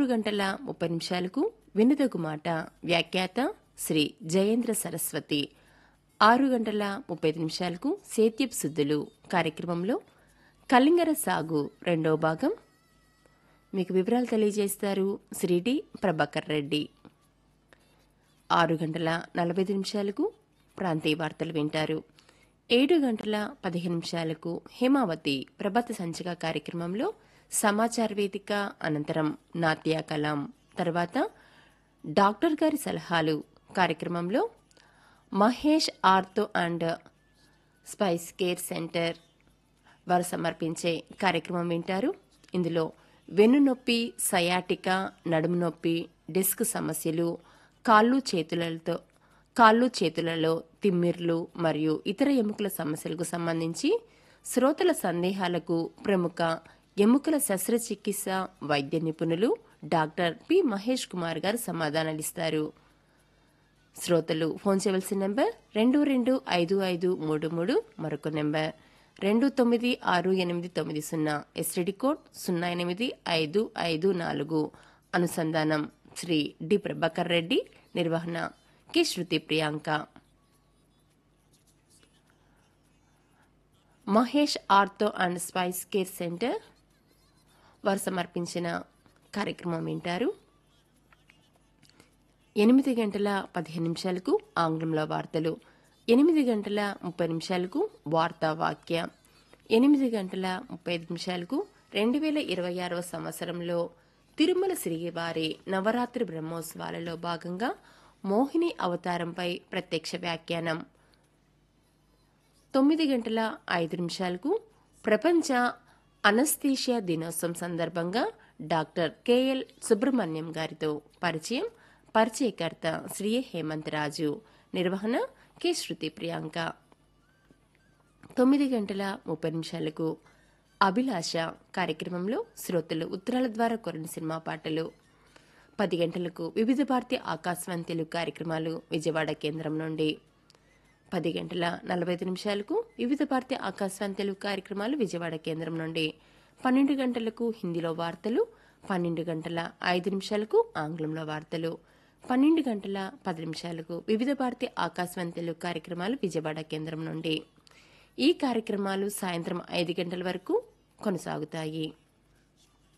గంటల ముప్పై నిమిషాలకు వినుదగు మాట వ్యాఖ్యాత శ్రీ జయేంద్ర సరస్వతి ఆరు గంటల ముప్పై ఐదు నిమిషాలకు సేత్యపు శుద్ధులు కార్యక్రమంలో కలింగర సాగు రెండో భాగం మీకు వివరాలు తెలియజేస్తారు శ్రీ డి ప్రభాకర్ రెడ్డి ఆరు గంటల నలభై ఐదు నిమిషాలకు ప్రాంతీయ వార్తలు వింటారు ఏడు గంటల పదిహేను నిమిషాలకు హేమావతి ప్రభాత సంచిక కార్యక్రమంలో సమాచార వేదిక అనంతరం నాట్య కలాం తర్వాత డాక్టర్ గారి సలహాలు కార్యక్రమంలో Mahesh ortho and spine care centre వారు సమర్పించే కార్యక్రమం వింటారు ఇందులో వెన్నునొప్పి సయాటిక నడుము నొప్పి డిస్క్ సమస్యలు కాళ్ళు చేతులతో కాళ్ళు చేతులలో తిమ్మిర్లు మరియు ఇతర ఎముకల సమస్యలకు సంబంధించి శ్రోతల సందేహాలకు ప్రముఖ ఎముకల శస్త్రచికిత్స వైద్య నిపుణులు డాక్టర్ పి మహేష్ కుమార్ గారు సమాధానాలిస్తారు శ్రోతలు ఫోన్ చేయవలసిన నెంబర్ రెండు రెండు ఐదు ఐదు మూడు మూడు మరొక నెంబర్ రెండు తొమ్మిది ఆరు ఎనిమిది తొమ్మిది సున్నా ఎస్టీడీ కోడ్ సున్నా ఎనిమిది ఐదు ఐదు నాలుగు అనుసంధానం శ్రీ డి ప్రభాకర్ రెడ్డి నిర్వహణ K Shruti Priyanka Mahesh ortho and spine care centre వారు సమర్పించిన కార్యక్రమం వింటారు ఎనిమిది గంటల పదిహేను నిమిషాలకు ఆంగ్లంలో వార్తలు ఎనిమిది గంటల ముప్పై నిమిషాలకు వార్తా వాక్య ఎనిమిది గంటల ముప్పై ఐదు నిమిషాలకు రెండు వేల ఇరవై ఆరవ సంవత్సరంలో తిరుమల శ్రీవారి నవరాత్రి బ్రహ్మోత్సవాలలో భాగంగా మోహిని అవతారంపై ప్రత్యక్ష వ్యాఖ్యానం తొమ్మిది గంటల ఐదు నిమిషాలకు ప్రపంచ అనస్థీషియా దినోత్సవం సందర్భంగా డాక్టర్ కెఎల్ సుబ్రహ్మణ్యం గారితో పరిచయం పరిచయకర్త శ్రీ హేమంత్ రాజు నిర్వహణ కె శృతి ప్రియాంక తొమ్మిది గంటల ముప్పై నిమిషాలకు అభిలాష కార్యక్రమంలో శ్రోతలు ఉత్తరాల ద్వారా కొరిన సినిమా పాటలు పది గంటలకు వివిధ భారతి ఆకాశవాణి తెలుగు కార్యక్రమాలు విజయవాడ కేంద్రం నుండి పది గంటల నలభై ఐదు నిమిషాలకు వివిధ భారతి ఆకాశవాణి తెలుగు కార్యక్రమాలు విజయవాడ కేంద్రం నుండి పన్నెండు గంటలకు హిందీలో వార్తలు పన్నెండు గంటల ఐదు నిమిషాలకు ఆంగ్లంలో వార్తలు పన్నెండు గంటల పది నిమిషాలకు వివిధ భారతి ఆకాశవాణి తెలుగు కార్యక్రమాలు విజయవాడ కేంద్రం నుండి ఈ కార్యక్రమాలు సాయంత్రం ఐదు గంటల వరకు కొనసాగుతాయి